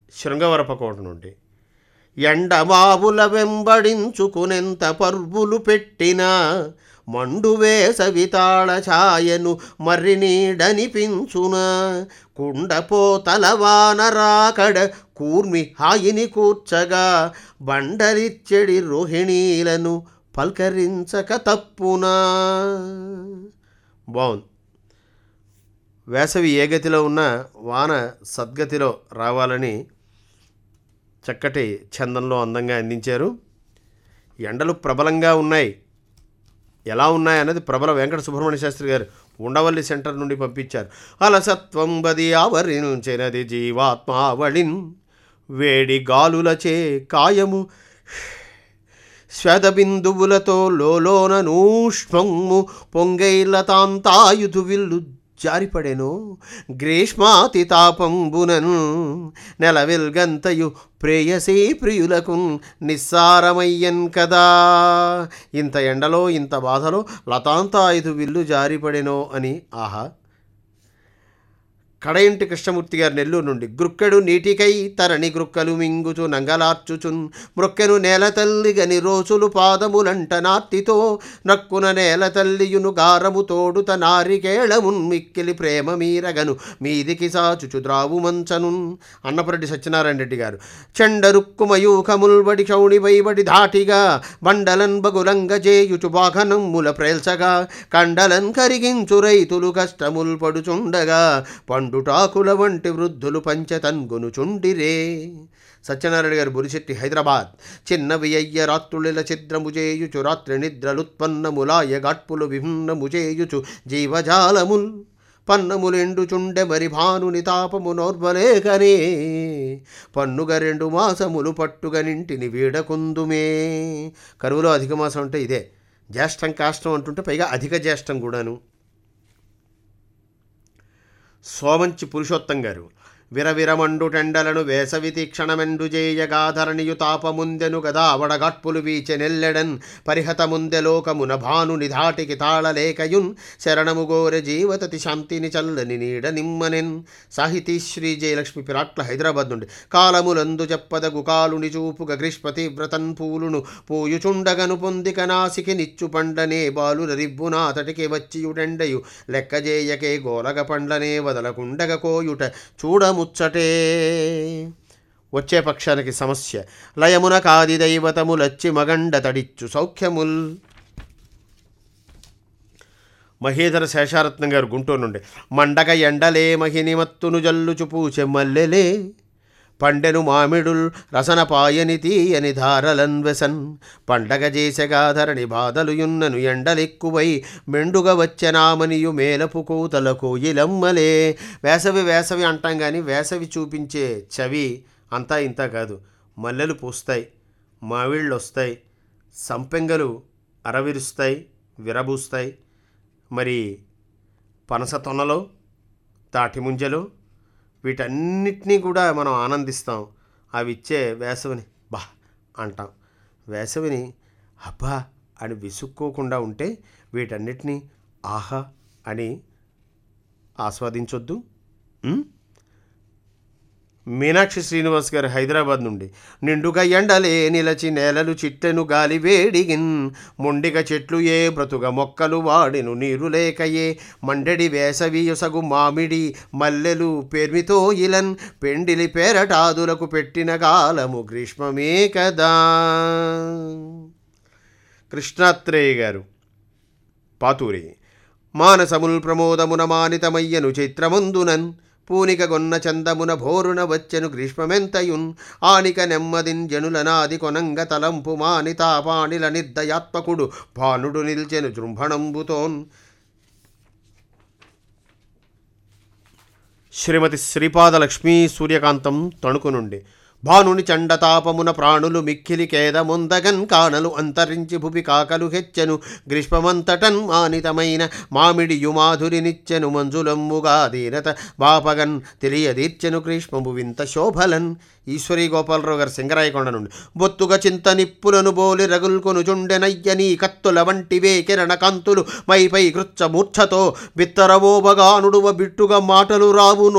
శృంగవరపకోట నుండి ఎండమావుల వెంబడించుకునెంత పర్వులు పెట్టినా మండు వేసవితాళ ఛాయను మర్రి నీడనిపించునా కుండపోతల వానరాకడ కూర్మి హాయిని కూర్చగా బండలిచ్చెడి రోహిణీలను పల్కరించక తప్పునా బాగుంది వేసవి ఏ గతిలో ఉన్న వాన సద్గతిలో రావాలని చక్కటి చందంలో అందంగా అందించారు ఎండలు ప్రబలంగా ఉన్నాయి ఎలా ఉన్నాయి అన్నది ప్రబల వెంకట సుబ్రహ్మణ్య శాస్త్రి గారు ఉండవల్లి సెంటర్ నుండి పంపించారు అలసత్వం బది ఆవరించినది జీవాత్మావళిన్ వేడి గాలులచే కాయము శ్వేతబిందువులతో లోలోన నూష్మము పొంగైలతాంతాయుధు విల్లు జారిపడెను గ్రీష్మాతి తాపంబునను నెలవెల్గంతయు ప్రేయసీ ప్రియులకు నిస్సారమయ్యన్ కదా ఇంత ఎండలో ఇంత బాధలో లతాంతాయుధు విల్లు జారిపడెనో అని ఆహా కడయింటి కృష్ణమూర్తి గారి నెల్లూరు నుండి గ్రుక్కెడు నీటికై తరణి గ్రుక్కలు మింగుచు నంగలార్చుచున్ మృక్కెను నేల తల్లి గని రోజులు పాదములంట నార్తితో నక్కున నేల తల్లియును గారము తోడుత నారికేళమున్ మిక్కిలి ప్రేమ మీరగను మీదికి సాచుచు ద్రావు మంచనున్ అన్నపరెడ్డి సత్యనారాయణ రెడ్డి గారు చెండరుక్కుమయూఖముల్బడి క్షౌణి వైబడి ధాటిగా బండలన్ బగులంగ చేయుచు వాహనముల ప్రేల్చగా కండలన్ కరిగించు రైతులు కష్టముల్ పడుచుండగా పండుటాకుల వంటి వృద్ధులు పంచతన్గునుచుండిరే సత్యనారాయణ గారు బురిశెట్టి హైదరాబాద్ చిన్నవి అయ్య రాత్రులిల ఛిద్రము చేయుచు రాత్రి నిద్రలుత్పన్నములాయ గాట్పులు విభిన్నము చేయుచు జీవజాలముల్ పన్నములెండుచుండె మరి భానుని తాపము నోర్వలేకనే పన్నుగ రెండు మాసములు పట్టుగనింటిని వీడకుందుమే కరువులో అధిక మాసం అంటే ఇదే జ్యేష్టం కాష్టం అంటుంటే పైగా అధిక జ్యేష్టం కూడాను సోమంచి పురుషోత్తం గారు విరవిరమండు టెండలను వేసవి తీక్షణమెండు జేయగాధరణియు తాపముందెను గదా వడగట్పులు వీచె నెల్లెడన్ పరిహత ముందె లోకమున భాను నిధాటికి తాళలేకయున్ శరణము గోరె జీవతతి శాంతిని చల్లని నీడ నిమ్మనెన్ సాహితీ శ్రీ జయలక్ష్మి పిరాట్ల హైదరాబాద్ నుండి కాలములందు చెప్పదగు కాలుని చూపుగ గ్రీష్పతి వ్రతన్ పూలును పూయుచుండగను పొందిక నాసికి నిచ్చు పండనే బాలుల రిబ్బునా అతటికి వచ్చియుడెండయు లెక్కజేయకే గోలగ పండ్లనే వదలకుండగ కోయుట చూడముచ్చటే వచ్చే పక్షానికి సమస్య లయమున కాది దైవతములచ్చి మగండ తడిచ్చు సౌఖ్యముల్ మహేధర శేషారత్నం గారు గుంటూరు నుండి మండక ఎండలే మహిని మత్తును జల్లుచు పూచె మల్లెలే పండెను మామిడుల్ రసన పాయని తీయని ధారలన్ వెసన్ పండగ చేసెగాధరణి బాధలు యున్నను ఎండలెక్కువై మెండుగ వచ్చెనామనియు మేలపు కూతల కోయిలమ్మలే వేసవి వేసవి అంటాం కానీ వేసవి చూపించే చవి అంతా ఇంత కాదు మల్లెలు పూస్తాయి మావిళ్ళు వస్తాయి సంపెంగలు అరవిరుస్తాయి విరబూస్తాయి మరి పనస తొనలో తాటి ముంజలు వీటన్నిటినీ కూడా మనం ఆనందిస్తాం అవి ఇచ్చే వేసవిని బా అంటాం వేసవిని అబ్బా అని విసుక్కోకుండా ఉంటే వీటన్నిటినీ ఆహా అని ఆస్వాదించొద్దు ఉం? మీనాక్షి శ్రీనివాస్ గారు హైదరాబాద్ నుండి నిండుగా ఎండలే నిలచి నేలలు చిట్టెను గాలి వేడిగిన్ మొండిగ చెట్లు ఏ బ్రతుగ మొక్కలు వాడెను నీరు లేకయే మండెడి వేసవి యొసగు మామిడి మల్లెలు పెర్మితో ఇలన్ పెండిలి పేరటాదులకు పెట్టిన కాలము గ్రీష్మమే కదా కృష్ణాత్రేయ గారు పాతూరి మానసముల్ ప్రమోదమున మానితమయ్యను చైత్రమందునన్ పూనిక గొన్న చందమున భోరున వచ్చెను గ్రీష్మమెంతయున్ ఆనిక నెమ్మదిన్ జనులనాది కొనంగ తలంపు మానితాపాణిల నిర్దయాత్మకుడు భానుడు నిల్చెను జృంభణంబుతోన్ శ్రీమతి శ్రీపాదలక్ష్మీ సూర్యకాంతం తణుకు నుండి భానుని చండతాపమున ప్రాణులు మిక్కిలి కేదముందగన్ కానలు అంతరించి భువి కాకలు హెచ్చెను గ్రీష్మమంతటన్ మానితమైన మామిడి యుమాధురినిచ్చెను మంజులమ్ముగా దీనత బాపగన్ తెలియదీర్చెను గ్రీష్మము వింత శోభలన్ ఈశ్వరీ గోపాలరావు గారు సింగరాయకొండ నుండి బొత్తుగ చింత నిప్పులను బోలి రగుల్కొను చుండెనయ్యని కత్తుల వంటివే కిరణ కాంతులు మైపై కృచ్చ మూర్ఛతో బిత్తరవోబగా నుడువ బిట్టుగా మాటలు రావును